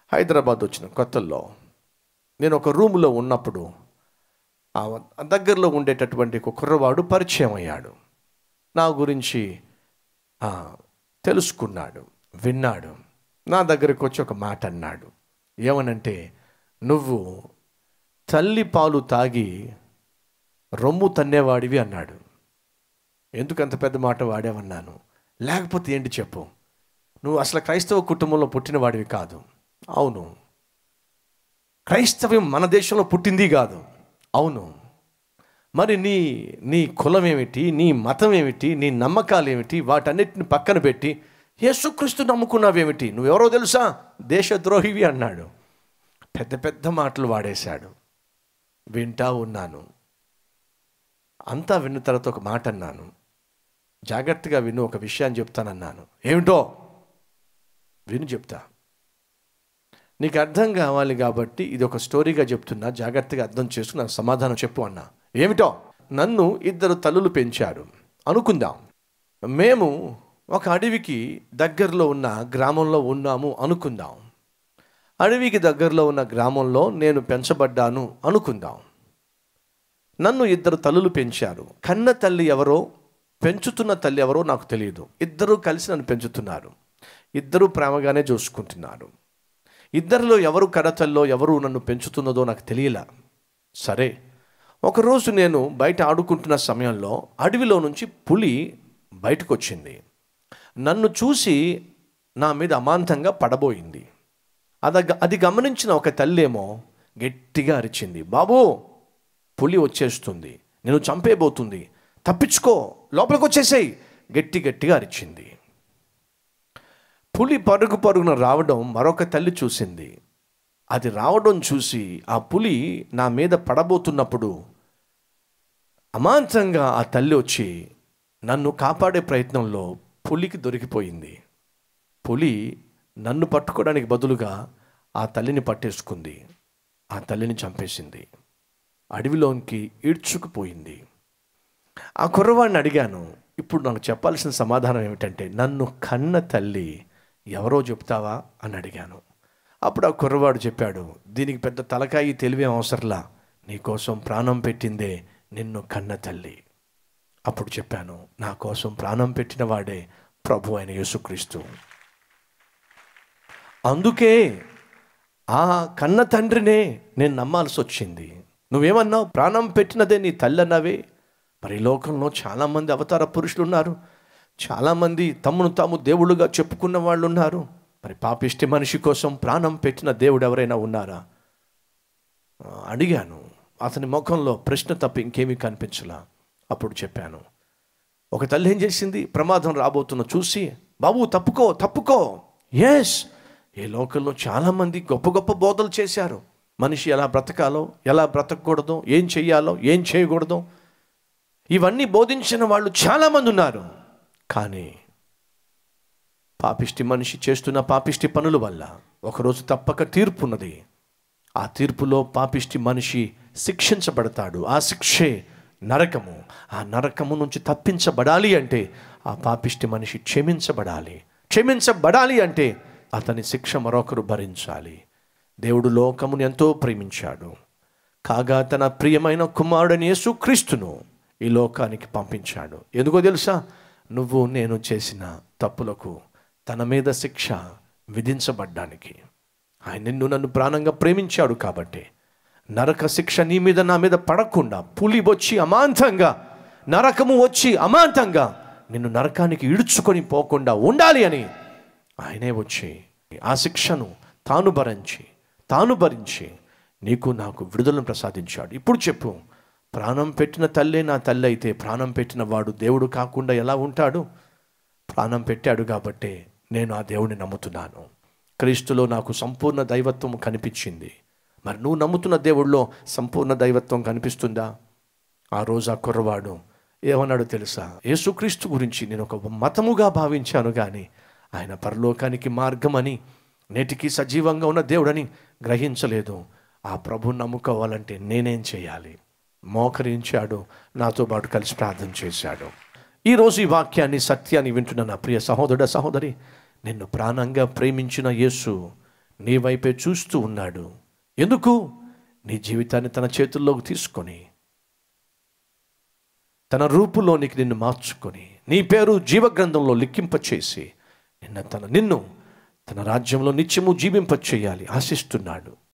హైదరాబాద్ వచ్చిన కొత్తల్లో నేను ఒక రూములో ఉన్నప్పుడు ఆ దగ్గరలో ఉండేటటువంటి ఒక కుర్రవాడు పరిచయం అయ్యాడు నా గురించి ఆ, తెలుసుకున్నాడు విన్నాడు నా దగ్గరికి వచ్చి ఒక మాట అన్నాడు ఏమనంటే నువ్వు తల్లి పాలు తాగి రొమ్ము తన్నేవాడివి అన్నాడు ఎందుకు అంత పెద్ద మాట వాడేవన్నాను లేకపోతే ఏంటి చెప్పు నువ్వు అసలు క్రైస్తవ కుటుంబంలో పుట్టినవాడివి కాదు అవును క్రైస్తవ్యం మన దేశంలో పుట్టింది కాదు అవును మరి నీ నీ కులం ఏమిటి నీ మతం ఏమిటి నీ నమ్మకాలు ఏమిటి వాటన్నిటిని పక్కన పెట్టి యేసుక్రీస్తు నమ్ముకున్నావేమిటి నువ్వెవరో తెలుసా దేశద్రోహివి అన్నాడు పెద్ద పెద్ద మాటలు వాడేశాడు వింటా ఉన్నాను అంతా విన్న తర్వాత ఒక మాట అన్నాను జాగ్రత్తగా విను ఒక విషయాన్ని చెప్తానన్నాను ఏమిటో విను చెప్తా నీకు అర్థం కావాలి కాబట్టి ఇది ఒక స్టోరీగా చెప్తున్నా జాగ్రత్తగా అర్థం చేసుకుని నాకు సమాధానం చెప్పు అన్నా ఏమిటో నన్ను ఇద్దరు తల్లులు పెంచారు అనుకుందాం మేము ఒక అడవికి దగ్గరలో ఉన్న గ్రామంలో ఉన్నాము అనుకుందాం అడవికి దగ్గరలో ఉన్న గ్రామంలో నేను పెంచబడ్డాను అనుకుందాం నన్ను ఇద్దరు తల్లులు పెంచారు కన్న తల్లి ఎవరో పెంచుతున్న తల్లి ఎవరో నాకు తెలియదు ఇద్దరూ కలిసి నన్ను పెంచుతున్నారు ఇద్దరూ ప్రేమగానే చూసుకుంటున్నారు ఇద్దరిలో ఎవరు కడతల్లో ఎవరు నన్ను పెంచుతున్నదో నాకు తెలియలా సరే ఒకరోజు నేను బయట ఆడుకుంటున్న సమయంలో అడవిలో నుంచి పులి బయటకు వచ్చింది నన్ను చూసి నా మీద అమాంతంగా పడబోయింది అద అది గమనించిన ఒక తల్లేమో గట్టిగా అరిచింది బాబూ పులి వచ్చేస్తుంది నేను చంపేయబోతుంది తప్పించుకో లోపలికి వచ్చేసేయి గట్టి గట్టిగా అరిచింది పులి పరుగు పరుగున రావడం మరొక తల్లి చూసింది అది రావడం చూసి ఆ పులి నా మీద పడబోతున్నప్పుడు అమాంతంగా ఆ తల్లి వచ్చి నన్ను కాపాడే ప్రయత్నంలో పులికి దొరికిపోయింది పులి నన్ను పట్టుకోవడానికి బదులుగా ఆ తల్లిని పట్టేసుకుంది ఆ తల్లిని చంపేసింది అడవిలోనికి ఈడ్చుకుపోయింది ఆ కుర్రవాడిని అడిగాను ఇప్పుడు నాకు చెప్పాల్సిన సమాధానం ఏమిటంటే నన్ను కన్న తల్లి ఎవరో చెప్తావా అని అడిగాను అప్పుడు ఆ కుర్రవాడు చెప్పాడు దీనికి పెద్ద తలకాయి తెలివే అవసరంలా నీకోసం ప్రాణం పెట్టిందే నిన్ను కన్న తల్లి అప్పుడు చెప్పాను నా కోసం ప్రాణం పెట్టిన వాడే ప్రభు అయిన యేసుక్రీస్తు అందుకే ఆ కన్న తండ్రినే నేను నమ్మాల్సి వచ్చింది నువ్వేమన్నావు ప్రాణం పెట్టినదే నీ తల్లి అన్నావే మరి ఈ లోకంలో చాలామంది అవతార పురుషులు ఉన్నారు చాలామంది తమను తాము దేవుళ్ళుగా చెప్పుకున్న వాళ్ళు ఉన్నారు మరి పాపిష్టి మనిషి కోసం ప్రాణం పెట్టిన దేవుడు ఎవరైనా ఉన్నారా ఆ, అడిగాను అతని ముఖంలో ప్రశ్న తప్ప ఇంకేమీ కనిపించలా అప్పుడు చెప్పాను ఒక తల్లి ఏం చేసింది ప్రమాదం రాబోతున్న చూసి బాబు తప్పుకో తప్పుకో ఎస్ ఈ లోకంలో చాలామంది గొప్ప గొప్ప బోధలు చేశారు మనిషి ఎలా బ్రతకాలో ఎలా బ్రతకూడదో ఏం చెయ్యాలో ఏం చేయకూడదో ఇవన్నీ బోధించిన వాళ్ళు చాలామంది ఉన్నారు కానీ పాపిష్టి మనిషి చేస్తున్న పాపిష్టి పనుల వల్ల ఒకరోజు తప్పక తీర్పు ఉన్నది ఆ తీర్పులో పాపిష్టి మనిషి శిక్షించబడతాడు ఆ శిక్షే నరకము ఆ నరకము నుంచి తప్పించబడాలి అంటే ఆ పాపిష్టి మనిషి క్షమించబడాలి క్షమించబడాలి అంటే అతని శిక్ష మరొకరు భరించాలి దేవుడు లోకమును ఎంతో ప్రేమించాడు కాగా తన ప్రియమైన కుమారుడని యేసుక్రీస్తును ఈ లోకానికి పంపించాడు ఎందుకో తెలుసా నువ్వు నేను చేసిన తప్పులకు తన మీద శిక్ష విధించబడ్డానికి ఆయన నిన్ను నన్ను ప్రాణంగా ప్రేమించాడు కాబట్టి నరక శిక్ష నీ మీద నా మీద పడకుండా పులి వచ్చి అమాంతంగా నరకము వచ్చి అమాంతంగా నిన్ను నరకానికి ఇడుచుకొని పోకుండా ఉండాలి అని ఆయనే వచ్చి ఆ శిక్షను తాను భరించి తాను భరించి నీకు నాకు విడుదలను ప్రసాదించాడు ఇప్పుడు చెప్పు ప్రాణం పెట్టిన తల్లే నా తల్లి అయితే ప్రాణం పెట్టిన వాడు దేవుడు కాకుండా ఎలా ఉంటాడు ప్రాణం పెట్టాడు కాబట్టే నేను ఆ దేవుడిని నమ్ముతున్నాను క్రీస్తులో నాకు సంపూర్ణ దైవత్వం కనిపించింది మరి నువ్వు నమ్ముతున్న దేవుడిలో సంపూర్ణ దైవత్వం కనిపిస్తుందా ఆ రోజు ఆ కుర్రవాడు ఏమన్నాడు తెలుసా యేసుక్రీస్తు గురించి నేను ఒక మతముగా భావించాను కానీ ఆయన పరలోకానికి మార్గమని నేటికి సజీవంగా ఉన్న దేవుడని గ్రహించలేదు ఆ ప్రభు నమ్ముకోవాలంటే నేనేం చేయాలి మోకరించాడు నాతో పాటు కలిసి ప్రార్థన చేశాడు ఈరోజు ఈ వాక్యాన్ని సత్యాన్ని వింటున్న నా ప్రియ సహోదరుడ సహోదరి నిన్ను ప్రాణంగా ప్రేమించిన యేసు నీ వైపే చూస్తూ ఉన్నాడు ఎందుకు నీ జీవితాన్ని తన చేతుల్లోకి తీసుకొని తన రూపులోనికి నిన్ను మార్చుకొని నీ పేరు జీవగ్రంథంలో లిఖింపచేసి నిన్న తన నిన్ను తన రాజ్యంలో నిత్యము జీవింపచేయాలి ఆశిస్తున్నాడు